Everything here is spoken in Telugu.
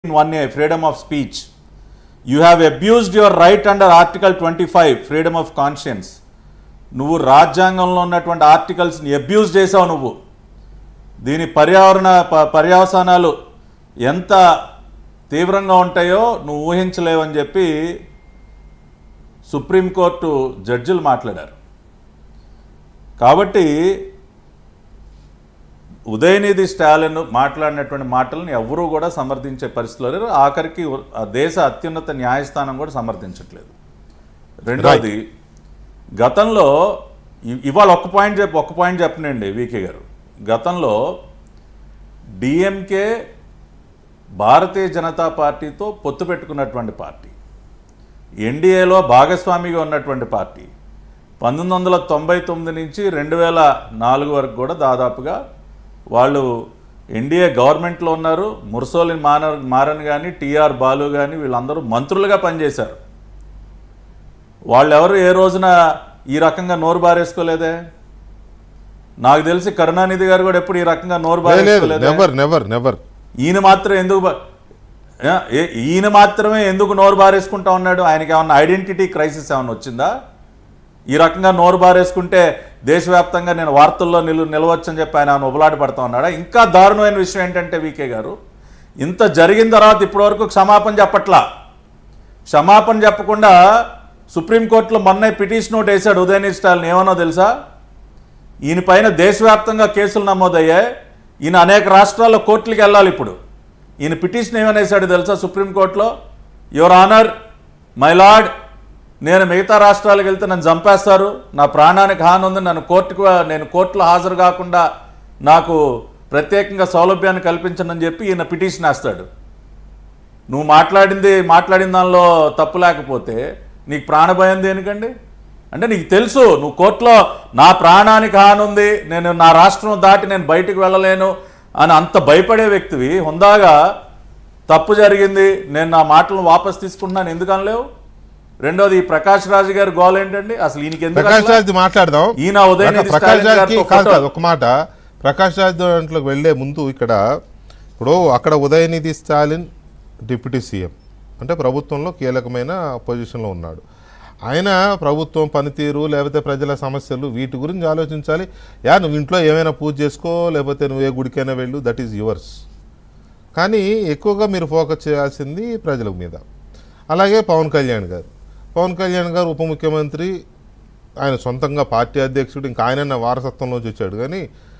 in 1A, freedom of speech. You have abused your right under Article 25, freedom of conscience. నువ్వు రాజ్యాంగంలో ఉన్నటువంటి ఆర్టికల్స్ని అబ్యూజ్ చేసావు నువ్వు దీని పర్యావరణ ప- పర్యవసానాలు ఎంత తీవ్రంగా ఉంటాయో నువ్వు ఊహించలేవని చెప్పి సుప్రీంకోర్టు జడ్జిలు మాట్లాడారు కాబట్టి ఉదయనిధి స్టాలిన్ మాట్లాడినటువంటి మాటలను ఎవరూ కూడా సమర్థించే పరిస్థితిలో లేరు ఆఖరికి ఆ దేశ అత్యున్నత న్యాయస్థానం కూడా సమర్థించట్లేదు రెండోది గతంలో ఇ- ఇవాళ ఒక్క పాయింట్ చెప్పి ఒక్క పాయింట్ చెప్పనండి వికే గారు గతంలో డిఎంకే భారతీయ జనతా పార్టీతో పొత్తు పెట్టుకున్నటువంటి పార్టీ ఎన్డీఏలో భాగస్వామిగా ఉన్నటువంటి పార్టీ పంతొమ్మిది వందల తొంభై తొమ్మిది నుంచి రెండు వేల నాలుగు వరకు కూడా దాదాపుగా వాళ్ళు ఎన్డీఏ గవర్నమెంట్లో ఉన్నారు మురసోలిన్ మాన మారన్ కానీ టీఆర్ బాలు కానీ వీళ్ళందరూ మంత్రులుగా పనిచేశారు వాళ్ళెవరు ఏ రోజున ఈ రకంగా నోరు బారేసుకోలేదే నాకు తెలిసి కరుణానిధి గారు కూడా ఎప్పుడు ఈ రకంగా నోరు లేదు బారేసుకోలేదే నెవర్ నెవర్ నెవర్ ఈయన మాత్రం ఎందుకు బా- ఏ, ఏ- ఈయన మాత్రమే ఎందుకు నోరు బారేసుకుంటా ఉన్నాడు ఆయనకి ఏమన్నా ఐడెంటిటీ క్రైసిస్ ఏమైనా వచ్చిందా ఈ రకంగా నోరు బారేసుకుంటే దేశవ్యాప్తంగా నేను వార్తల్లో నిలు నిలవచ్చని చెప్పి ఆయన ఏమైనా ఉబలాట పడతా ఉన్నాడా ఇంకా దారుణమైన విషయం ఏంటంటే వీకే గారు ఇంత జరిగిన తర్వాత ఇప్పటివరకు క్షమాపణ చెప్పట్లా క్షమాపణ చెప్పకుండా సుప్రీంకోర్టులో మొన్న పిటిషన్ ఒకటి వేశాడు ఉదయనిధి స్టాలిన్ ఏమనో తెలుసా ఈయన పైన దేశవ్యాప్తంగా కేసులు నమోదయ్యాయి ఈయన అనేక రాష్ట్రాల్లో కోర్టులకు వెళ్ళాలి ఇప్పుడు ఈయన పిటిషన్ ఏమని వేశాడు తెలుసా సుప్రీంకోర్టులో యువర్ ఆనర్ మై లార్డ్ నేను మిగతా రాష్ట్రాలకు వెళ్తే నన్ను చంపేస్తారు నా ప్రాణానికి హాని ఉంది నన్ను కోర్టుకు నేను కోర్టులో హాజరు కాకుండా నాకు ప్రత్యేకంగా సౌలభ్యాన్ని కల్పించనని చెప్పి ఈయన పిటిషన్ వేస్తాడు నువ్వు మాట్లాడింది మాట్లాడిన దానిలో తప్పు లేకపోతే నీకు ప్రాణభయం దేనికండి అంటే నీకు తెలుసు నువ్వు కోర్టులో నా ప్రాణానికి హాని ఉంది నేను నా రాష్ట్రం దాటి నేను బయటికి వెళ్ళలేను అని అంత భయపడే వ్యక్తివి హుందాగా తప్పు జరిగింది నేను నా మాటలను వాపస్ తీసుకుంటున్నాను ఎందుకు అనలేవు రెండోది ఈ ప్రకాష్ రాజు గారి గోల్ ఏంటండి అసలు ఈయనకి ఎందుకు ప్రకాష్ అసలు? రాజ్ మాట్లాడదాం ఈయన ఉదయనిధి ప్రకాష్ స్టాలిన్ రాజ్కి గారితో కాదు ఫోటో- కాదు ఒక మాట ప్రకాష్ రాజ్ దాంట్లోకి వెళ్లే ముందు ఇక్కడ ఇప్పుడు అక్కడ ఉదయనిధి స్టాలిన్ డిప్యూటీ సీఎం అంటే ప్రభుత్వంలో కీలకమైన పొజిషన్లో ఉన్నాడు ఆయన ప్రభుత్వం పనితీరు లేకపోతే ప్రజల సమస్యలు వీటి గురించి ఆలోచించాలి యా నువ్వు ఇంట్లో ఏమైనా పూజ చేసుకో లేకపోతే నువ్వు ఏ గుడికైనా వెళ్ళు దట్ ఈజ్ యువర్స్ కానీ ఎక్కువగా మీరు ఫోకస్ చేయాల్సింది ప్రజల మీద అలాగే పవన్ కళ్యాణ్ గారు పవన్ కళ్యాణ్ గారు ఉప ముఖ్యమంత్రి ఆయన సొంతంగా పార్టీ అధ్యక్షుడు ఇంకా ఆయన వారసత్వంలోంచి వచ్చాడు కానీ